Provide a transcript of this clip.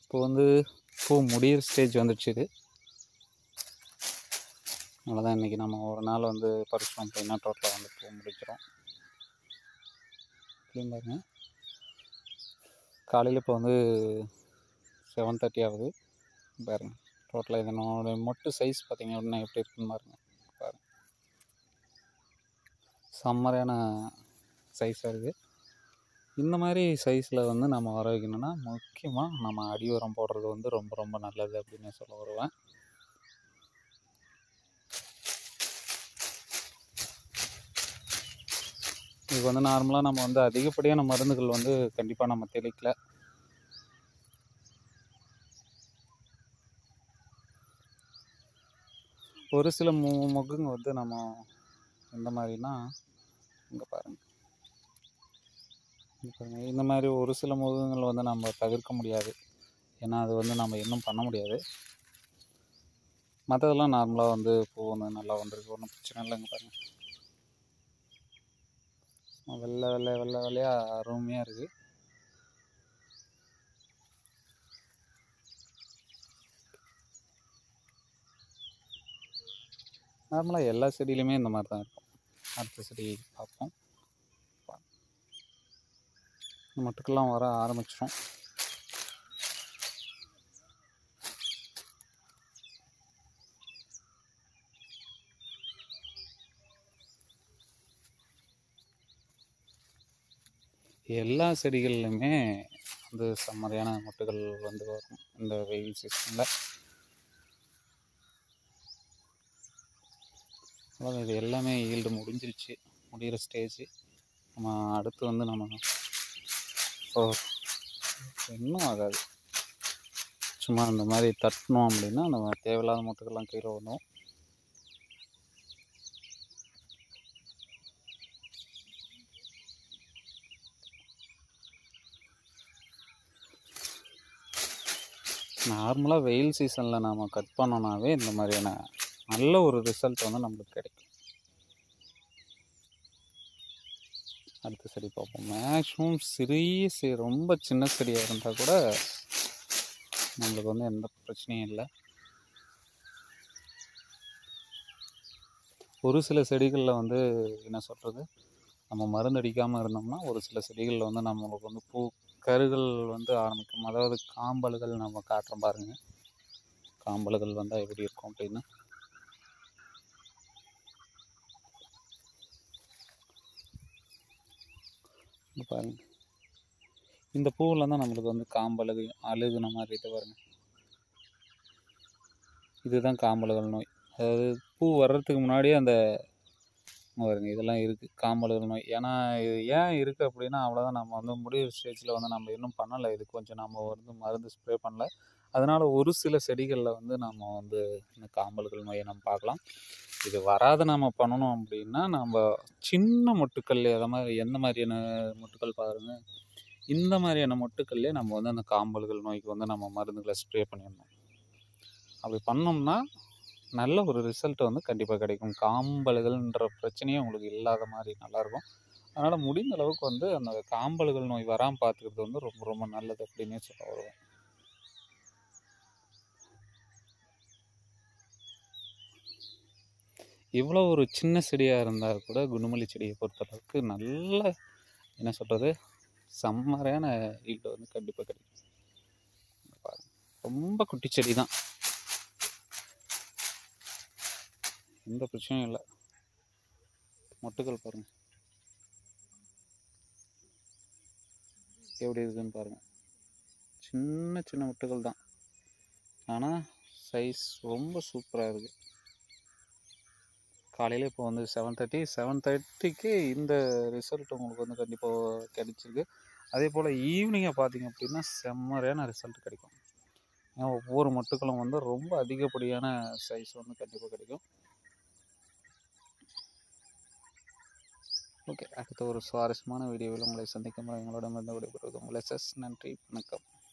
இப்போ வந்து பூ முடியிற ஸ்டேஜ் வந்துடுச்சு இது அவ்வளோதான் இன்றைக்கி நம்ம ஒரு நாள் வந்து பறிச்சோம் அப்படின்னா டோட்டலாக வந்து பூ முடிக்கிறோம் இப்படியும் பாருங்க காலையில் இப்போ வந்து செவன் தேர்ட்டி ஆகுது பாருங்க டோட்டலாக இதனோட மொட்டு சைஸ் பார்த்தீங்க அப்படின்னா எப்படி இருக்குன்னு பாருங்க பாருங்க செம்மறையான சைஸாக இருக்குது இந்த மாதிரி சைஸில் வந்து நம்ம வர வைக்கணும்னா முக்கியமாக நம்ம அடி உரம் போடுறது வந்து ரொம்ப ரொம்ப நல்லது அப்படின்னு சொல்ல வருவேன் இதுக்கு வந்து நார்மலாக நம்ம வந்து அதிகப்படியான மருந்துகள் வந்து கண்டிப்பாக நம்ம தெளிக்கல ஒரு சில மொ மொக்குங்க வந்து நம்ம எந்த மாதிரினா இங்கே பாருங்கள் இங்க பாருங்க இந்த மாதிரி ஒரு சில முகங்கள் வந்து நம்ம தவிர்க்க முடியாது ஏன்னா அது வந்து நம்ம இன்னும் பண்ண முடியாது மற்றதெல்லாம் நார்மலாக வந்து பூ வந்து நல்லா வந்திருக்கு ஒன்றும் பிரச்சனை இல்லைங்க பாருங்க சும்மா வெள்ளை வெள்ளை வெள்ளை வெள்ளையாக அருமையாக இருக்குது நார்மலாக எல்லா செடியிலுமே இந்த மாதிரி தான் இருக்கும் அடுத்த செடி பார்ப்போம் இந்த மட்டுக்கெல்லாம் வர ஆரம்பிச்சிடும் எல்லா செடிகள்லையுமே வந்து செம்மறையான மொட்டுகள் வந்து வரும் இந்த வெயில் சீசனில் அவ்வளோதான் இது எல்லாமே ஈல்டு முடிஞ்சிருச்சு முடிகிற ஸ்டேஜ் நம்ம அடுத்து வந்து நம்ம ஓ இன்னும் ஆகாது சும்மா இந்த மாதிரி தட்டினோம் அப்படின்னா நம்ம தேவையில்லாத மொட்டுக்கெல்லாம் கீழே வந்துடும் நார்மலாக வெயில் சீசனில் நாம் கட் பண்ணோன்னாவே இந்த மாதிரியான நல்ல ஒரு ரிசல்ட் வந்து நம்மளுக்கு கிடைக்கும் அடுத்த செடி பார்ப்போம் மேக்ஸிமம் சிறிய செ ரொம்ப சின்ன செடியாக இருந்தால் கூட நம்மளுக்கு வந்து எந்த பிரச்சனையும் இல்லை ஒரு சில செடிகளில் வந்து என்ன சொல்கிறது நம்ம மருந்து அடிக்காமல் இருந்தோம்னா ஒரு சில செடிகளில் வந்து நம்மளுக்கு வந்து பூ கருகள் வந்து ஆரம்பிக்கும் அதாவது காம்பல்கள் நம்ம காட்டுறோம் பாருங்க காம்பல்கள் வந்தால் எப்படி இருக்கும் அப்படின்னு இங்க பாருங்க இந்த பூவில் தான் நம்மளுக்கு வந்து காம்பழுகு அழுகுன மாதிரி இது பாருங்க இதுதான் காம்பழுகல் நோய் அதாவது பூ வர்றதுக்கு முன்னாடியே அந்த இங்க பாருங்க இதெல்லாம் இருக்குது காம்பழுகல் நோய் ஏன்னா இது ஏன் இருக்குது அப்படின்னா அவ்வளோதான் நம்ம வந்து முடிவு ஸ்டேஜில் வந்து நம்ம இன்னும் பண்ணலை இது கொஞ்சம் நம்ம வந்து மருந்து ஸ்ப்ரே பண்ணல அதனால் ஒரு சில செடிகளில் வந்து நம்ம வந்து இந்த காம்பல்கள் நோயை நம்ம பார்க்கலாம் இது வராத நம்ம பண்ணணும் அப்படின்னா நம்ம சின்ன மொட்டுக்கல் எதை மாதிரி எந்த மாதிரியான மொட்டுக்கள் பாருங்க இந்த மாதிரியான மொட்டுக்கல்லே நம்ம வந்து அந்த காம்பல்கள் நோய்க்கு வந்து நம்ம மருந்துகளை ஸ்ப்ரே பண்ணிடணும் அப்படி பண்ணோம்னா நல்ல ஒரு ரிசல்ட் வந்து கண்டிப்பாக கிடைக்கும் காம்பல்கள்ன்ற பிரச்சனையே உங்களுக்கு இல்லாத மாதிரி நல்லாயிருக்கும் அதனால் முடிந்த அளவுக்கு வந்து அந்த காம்பல்கள் நோய் வராமல் பார்த்துக்கிறது வந்து ரொம்ப ரொம்ப நல்லது அப்படின்னே சொல்ல வருவேன் இவ்வளோ ஒரு சின்ன செடியாக இருந்தால் கூட குண்டுமல்லி செடியை பொறுத்தளவுக்கு நல்ல என்ன சொல்கிறது செம்மறையான ஈல்டு வந்து கண்டிப்பாக கிடைக்கும் இங்க பாருங்க ரொம்ப குட்டி செடி தான் எந்த பிரச்சனையும் இல்லை மொட்டுக்கள் பாருங்க எப்படி இருக்குன்னு பாருங்க சின்ன சின்ன மொட்டுக்கள் தான் ஆனால் சைஸ் ரொம்ப சூப்பராக இருக்குது காலையில் இப்போ வந்து செவன் தேர்ட்டி செவன் தேர்ட்டிக்கு இந்த ரிசல்ட் உங்களுக்கு வந்து கண்டிப்பாக கிடைச்சிருக்கு அதே போல் ஈவினிங்கை பார்த்தீங்க அப்படின்னா செம்மறையான ரிசல்ட் கிடைக்கும் ஏன்னா ஒவ்வொரு மொட்டுக்களும் வந்து ரொம்ப அதிகப்படியான சைஸ் வந்து கண்டிப்பாக கிடைக்கும் ஓகே அடுத்த ஒரு சுவாரஸ்யமான வீடியோவில் உங்களை சந்திக்கும் வரை உங்களிடமிருந்து விடைபெறுவது உங்களை எஸ்எஸ் நன்றி வணக்கம்